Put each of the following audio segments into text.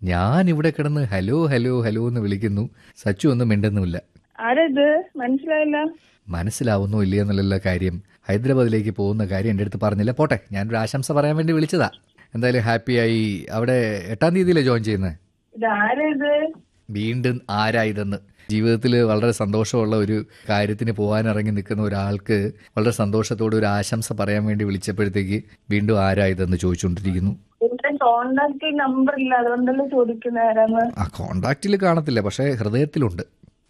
ഞാൻ ഇവിടെ കിടന്ന് ഹലോ ഹലോ ഹലോ എന്ന് വിളിക്കുന്നു സച്ചു ഒന്നും മിണ്ടുന്നുമില്ല ആരത് മനസ്സിലായില്ല മനസ്സിലാവുന്നോ ഇല്ലയോ എന്നുള്ള കാര്യം ഹൈദരാബാദിലേക്ക് പോകുന്ന കാര്യം എൻ്റെ അടുത്ത് പറഞ്ഞില്ല പോട്ടെ ഞാനൊരു ആശംസ പറയാൻ വേണ്ടി വിളിച്ചതാ എന്തായാലും ഹാപ്പിയായി അവിടെ എട്ടാം തീയതിയിലെ ജോയിൻ ചെയ്യുന്നത് ഇത് ആരത് വീണ്ടും ആരാ ഇതെന്ന് ജീവിതത്തിൽ വളരെ സന്തോഷമുള്ള ഒരു കാര്യത്തിന് പോകാനിറങ്ങി നിൽക്കുന്ന ഒരാൾക്ക് വളരെ സന്തോഷത്തോടെ ഒരു ആശംസ പറയാൻ വേണ്ടി വിളിച്ചപ്പോഴത്തേക്ക് വീണ്ടും ആരാ ഇതെന്ന് ചോദിച്ചുകൊണ്ടിരിക്കുന്നു എന്റെ കോണ്ടാക്ട് നമ്പർ ഇല്ല അതുകൊണ്ടല്ലേ ചോദിക്കുന്ന ആരാന്ന് ആ കോണ്ടാക്റ്റിൽ കാണത്തില്ല പക്ഷേ ഹൃദയത്തിലുണ്ട്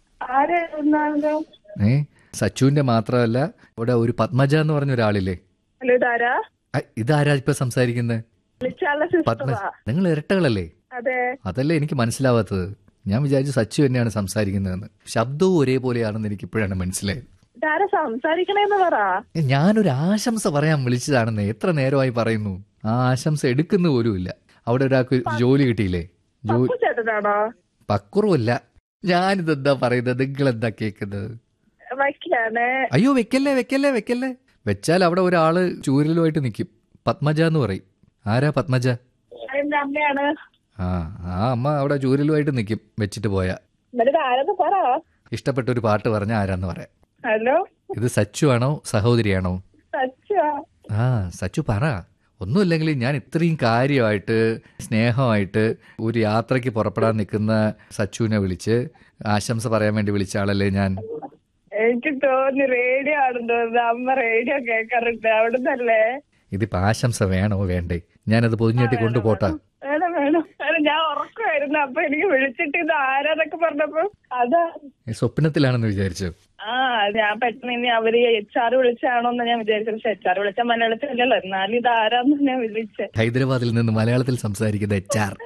ആരായിരുന്നു ഏ സച്ചുവിന്റെ മാത്രമല്ല ഇവിടെ ഒരു പത്മജ എന്ന് പറഞ്ഞ ഒരാളില്ലേ ഹലോ ഇതാരാ ആ, ഇതാരാ ഇപ്പൊ സംസാരിക്കുന്നത് വിളിച്ചാല പത്മ സിസ്റ്ററാ നിങ്ങൾ ഇരട്ടകളല്ലേ അതെ അതല്ലേ എനിക്ക് മനസ്സിലാവാത്തത് ഞാൻ വിചാരിച്ചു സച്ചു തന്നെയാണ് സംസാരിക്കുന്നതെന്ന് ശബ്ദവും ഒരേപോലെയാണെന്ന് എനിക്ക് ഇപ്പോഴാണ് മനസ്സിലായത് ഇതാരാ സംസാരിക്കണേന്ന് പറ ഏ, ഞാനൊരു ആശംസ പറയാൻ വിളിച്ചതാണെന്ന് എത്ര നേരമായി പറയുന്നു ആ ആശംസ എടുക്കുന്ന പോലുമില്ല അവിടെ ഒരാൾക്ക് ജോലി കിട്ടിയില്ലേ ജോ പപ്പു ചേട്ടനാണോ പക്കുറവല്ല ഞാനിതെന്താ പറയുന്നത് നിങ്ങൾ എന്താ കേൾക്കുന്നത് വയ്ക്കാണ് അയ്യോ വെക്കല്ലേ വെക്കല്ലേ വെക്കല്ലേ വെച്ചാൽ അവിടെ ഒരാള് ചൂരലുമായിട്ട് നിൽക്കും പത്മജ എന്ന് പറയും ആരാ പത്മജ എന്റെ അമ്മയാണ് ആ ആ അമ്മ അവിടെ ചൂരലുമായിട്ട് നിൽക്കും വെച്ചിട്ട് പോയാ എന്നിട്ട് ആരെന്ന് പറ ഇഷ്ടപ്പെട്ട ഒരു പാട്ട് പറഞ്ഞ ആരാന്ന് പറയാം ഹലോ ഇത് സച്ചു ആണോ സഹോദരിയാണോ സച്ചാ ആ സച്ചു പറ ഒന്നുമില്ലെങ്കിൽ ഞാൻ ഇത്രയും കാര്യമായിട്ട് സ്നേഹമായിട്ട് ഒരു യാത്രയ്ക്ക് പുറപ്പെടാൻ നിൽക്കുന്ന സച്ചുവിനെ വിളിച്ച് ആശംസ പറയാൻ വേണ്ടി വിളിച്ച ആളല്ലേ ഞാൻ എനിക്ക് തോന്നി റേഡിയോ ആണെന്ന് തോന്നുന്നു അമ്മ റേഡിയോ കേൾക്കാറുണ്ട് അവിടുന്നല്ലേ ഇതിപ്പോ ആശംസ വേണോ വേണ്ടേ ഞാനത് പൊതിഞ്ഞിട്ട് കൊണ്ടുപോട്ടാ വേണം വേണം വേണം ഞാൻ ഉറക്കമായിരുന്നു അപ്പൊ എനിക്ക് വിളിച്ചിട്ട് ഇത് ആരാന്നൊക്കെ പറഞ്ഞപ്പോ അതാ ഈ സ്വപ്നത്തിലാണെന്ന് വിചാരിച്ചു ആ ഞാൻ പെട്ടെന്ന് ഇനി അവര് എച്ച് ആർ വിളിച്ചാണോന്ന് ഞാൻ വിചാരിച്ചു പക്ഷെ എച്ച് ആർ വിളിച്ച മലയാളത്തിലല്ലോ എന്നാലും ഇത് ആരാന്ന് ഞാൻ വിളിച്ചേ ഹൈദരാബാദിൽ നിന്ന് മലയാളത്തിൽ സംസാരിക്കുന്ന എച്ച് ആർ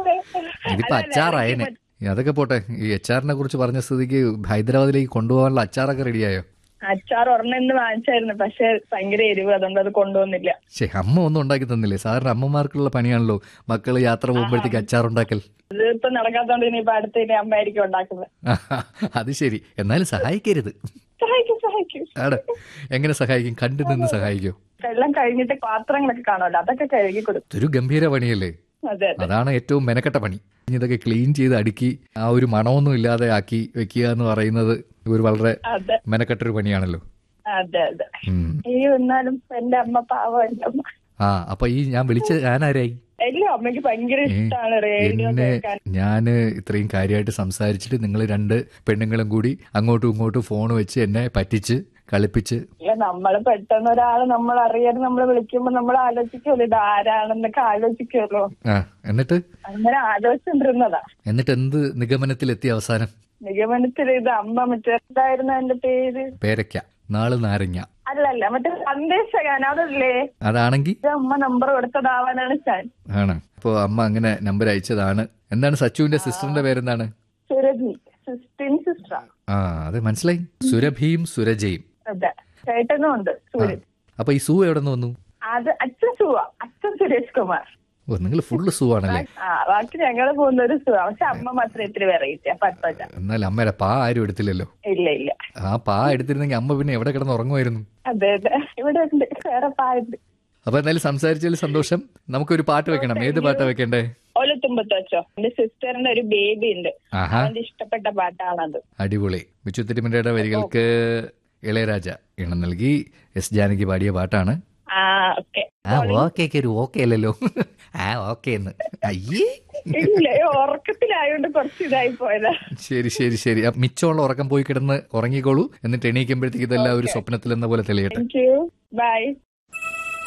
ഇതിപ്പോ അച്ചാറായനെ അതൊക്കെ പോട്ടെ ഈ എച്ച് ആറിനെ കുറിച്ച് പറഞ്ഞ സ്ഥിതിക്ക് ഹൈദരാബാദിലേക്ക് കൊണ്ടുപോകാനുള്ള അച്ചാറൊക്കെ റെഡിയായോ അച്ചാർ ഒരെണ്ണം ഇന്ന് വാങ്ങിച്ചായിരുന്നു പക്ഷെ ഭയങ്കര എരിവ് അതുകൊണ്ട് അത് കൊണ്ടുവന്നില്ല ശേ അമ്മ ഒന്നും ഉണ്ടാക്കി തന്നില്ലേ സാധാരണ അമ്മമാർക്കുള്ള പണിയാണല്ലോ മക്കള് യാത്ര പോകുമ്പോഴത്തേക്ക് അച്ചാർ ഉണ്ടാക്കൽ ഇത് ഇപ്പൊ നടക്കാത്തോണ്ട് ഇനിയിപ്പൊ അടുത്ത ഇനി അമ്മയായിരിക്കും ഉണ്ടാക്കുന്നത് അത് ശരി എന്നാലും സഹായിക്കരുത് സഹായിക്കും സഹായിക്കും ആണ് എങ്ങനെ സഹായിക്കും കണ്ടു നിന്ന് സഹായിക്കോ എല്ലാം കഴിഞ്ഞിട്ട് പാത്രങ്ങളൊക്കെ കാണുമല്ലോ അതൊക്കെ കഴുകി കൊടുക്കും ഇതൊരു ഗംഭീര പണിയല്ലേ അതെ അതാണ് ഏറ്റവും മെനക്കെട്ട പണി ഇനി ഇതൊക്കെ ക്ലീൻ ചെയ്ത് അടുക്കി ആ ഒരു മണമൊന്നും ഇല്ലാതെ ആക്കി വെക്കുക എന്ന് പറയുന്നത് ഒരു വളരെ അതെ മെനക്കെട്ടൊരു പണിയാണല്ലോ അതെ അതെ ഉം. ഈ എന്നാലും എന്റെ അമ്മ പാവം എന്റെ അമ്മ ആ അപ്പൊ ഈ ഞാൻ വിളിച്ച ഞാനാരായി എല്ലാ അമ്മയ്ക്ക് ഭയങ്കര ഇഷ്ടമാണ് റേഡിയോ എന്നെ കേൾക്കാൻ ഞാന് ഇത്രയും കാര്യമായിട്ട് സംസാരിച്ചിട്ട് നിങ്ങൾ രണ്ട് പെണ്ണുങ്ങളും കൂടി അങ്ങോട്ടും ഇങ്ങോട്ടും ഫോൺ വെച്ച് എന്നെ പറ്റിച്ച് കളിപ്പിച്ച് ഇല്ല നമ്മള് പെട്ടെന്ന് ഒരാള് നമ്മൾ അറിയാതെ നമ്മൾ വിളിക്കുമ്പോ നമ്മൾ ആലോചിക്കുമല്ലോ ഇത് ആരാണെന്നൊക്കെ ആലോചിക്കുമല്ലോ ആ എന്നിട്ട് അങ്ങനെ ആലോചിച്ചിട്ടിരുന്നതാ എന്നിട്ട് എന്ത് നിഗമനത്തിലെത്തി അവസാനം നിഗമനത്തിൽ ഇത് അമ്മ മറ്റേ എന്തായിരുന്നു എന്റെ പേര് പേരയ്ക്ക നാള് നാരങ്ങ അല്ലല്ല മറ്റേ സന്ദേശകൻ അതല്ലേ അതാണെങ്കിൽ ഇത് അമ്മ നമ്പർ കൊടുത്തതാവാനാണ് ഞാൻ ആണ് അപ്പോൾ അമ്മ അങ്ങനെ നമ്പർ അയച്ചതാണ് എന്താണ് സച്ചുവിന്റെ സിസ്റ്ററിന്റെ പേരെന്താണ് സുരഭി സിസ്റ്റീൻ സിസ്റ്ററാ ആ അത് മനസ്സിലായി സുരഭിയും സുരജയും അതെ ചേട്ടനും ഉണ്ട് സൂര്യൻ അപ്പൊ ഈ സൂ എവിടെ നിന്ന് വന്നു അത് അച്ഛൻ സുവ അച്ഛൻ സുരേഷ് കുമാർ ഓ നിങ്ങൾ ഫുള്ള് സൂ ആണല്ലേ ആ ബാക്കി ഞങ്ങള് പോകുന്ന ഒരു സുഖ പക്ഷെ അമ്മ മാത്രം ഇത്തിരി വെറൈറ്റി പറ്റല്ല എന്നാൽ അമ്മയുടെ പാ ആരും എടുത്തില്ലല്ലോ ഇല്ല ഇല്ല ആ പാ എടുത്തിരുന്നെങ്കിൽ അമ്മ പിന്നെ എവിടെ കിടന്ന് ഉറങ്ങുമായിരുന്നു അതെ അതെ ഇവിടെ ഉണ്ട് വേറെ പായുണ്ട് അപ്പൊ എന്തായാലും സംസാരിച്ചതിൽ സന്തോഷം നമുക്കൊരു പാട്ട് വെക്കണം ഏത് പാട്ടാ വെക്കണ്ടേ ഒലത്തുമ്പത്ത് വെച്ചോ എന്റെ സിസ്റ്ററിന്റെ ഒരു ബേബി ഉണ്ട് ആഹാ അവന്റെ ഇഷ്ടപ്പെട്ട പാട്ടാണത് അടിപൊളി മിച്ചു തിരുമലയുടെ വരികൾക്ക് ഇളയരാജ ഇണം നൽകി എസ് ജാനകി പാടിയ പാട്ടാണ് ആ ഓക്കെ ആ ഓക്കെ ഒരു ഓക്കെ അല്ലല്ലോ ആ ഓക്കെ എന്ന് അയ്യേ ഇല്ല ഉറക്കത്തിലായോണ്ട് കുറച്ച് ഇതായി പോയതാ ശരി ശരി ശരി അപ്പൊ മിച്ചമുള്ള ഉറക്കം പോയി കിടന്ന് ഉറങ്ങിക്കോളൂ എന്നിട്ട് എണീക്കുമ്പോഴത്തേക്ക് ഇതെല്ലാം ഒരു സ്വപ്നത്തിൽ എന്ന പോലെ തെളിയട്ടെ താങ്ക് യു ബൈ